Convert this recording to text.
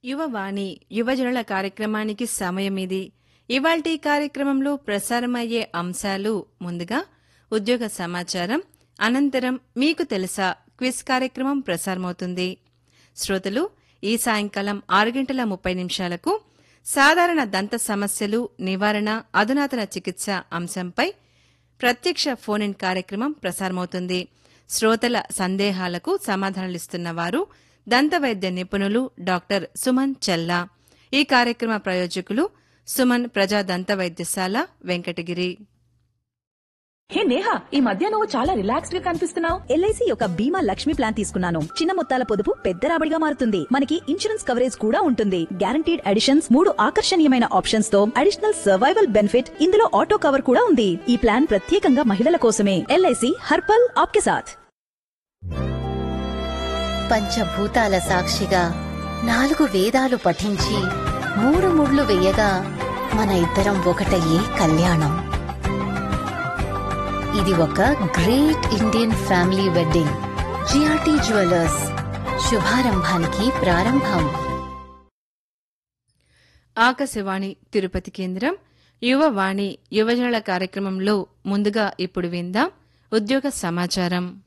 యువవాణి యువజనుల కార్యక్రమానికి సమయం ఇది ఇవాల్టి కార్యక్రమంలో ప్రసారమయ్యే అంశాలు ముందుగా ఉద్యోగ సమాచారం అనంతరం మీకు తెలుసా క్విజ్ కార్యక్రమం ప్రసారమవుతుంది శ్రోతలు ఈ సాయంకాలం ఆరు గంటల ముప్పై నిమిషాలకు సాధారణ దంత సమస్యలు నివారణ అధునాతన చికిత్స అంశంపై ప్రత్యక్ష ఫోన్ ఇన్ కార్యక్రమం ప్రసారమవుతుంది శ్రోతల సందేహాలకు సమాధానాలిస్తున్న వారు దంతవైద్య నిపుణులు డాక్టర్ సుమన్ చెల్లా ఈ కార్యక్రమ ప్రయోజకులు సుమన్ ప్రజా దంత వైద్యశాల వెంకటగిరి హే నేహా ఈ మధ్య నువ్వు చాలా రిలాక్స్డ్ గా కనిపిస్తున్నావు ఎల్ఐసి యొక్క బీమా లక్ష్మి ప్లాన్ తీసుకున్నాను చిన్న మొత్తాల పొదుపు పెద్ద రాబడిగా మారుతుంది మనకి ఇన్సూరెన్స్ కవరేజ్ కూడా ఉంటుంది గ్యారంటీడ్ అడిషన్స్ మూడు ఆకర్షణీయమైన ఆప్షన్స్ తో అడిషనల్ సర్వైవల్ బెనిఫిట్ ఇందులో ఆటో కవర్ కూడా ఉంది ఈ ప్లాన్ ప్రత్యేకంగా మహిళల కోసమే ఎల్ఐసి హర్పల్ ఆప్కే సాథ్ పంచభూతాల సాక్షిగా నాలుగు వేదాలు పఠించి మూడు ముళ్ళు వేయగా మన ఇద్దరం ఒకటయ్యే కళ్యాణం ఇది ఒక great Indian family wedding GRT jewellers శుభారంభానికి ప్రారంభం ఆకాశవాణి తిరుపతి కేంద్రం యువవాణి యువజనుల కార్యక్రమంలో ముందుగా ఇప్పుడు విందాం ఉద్యోగ సమాచారం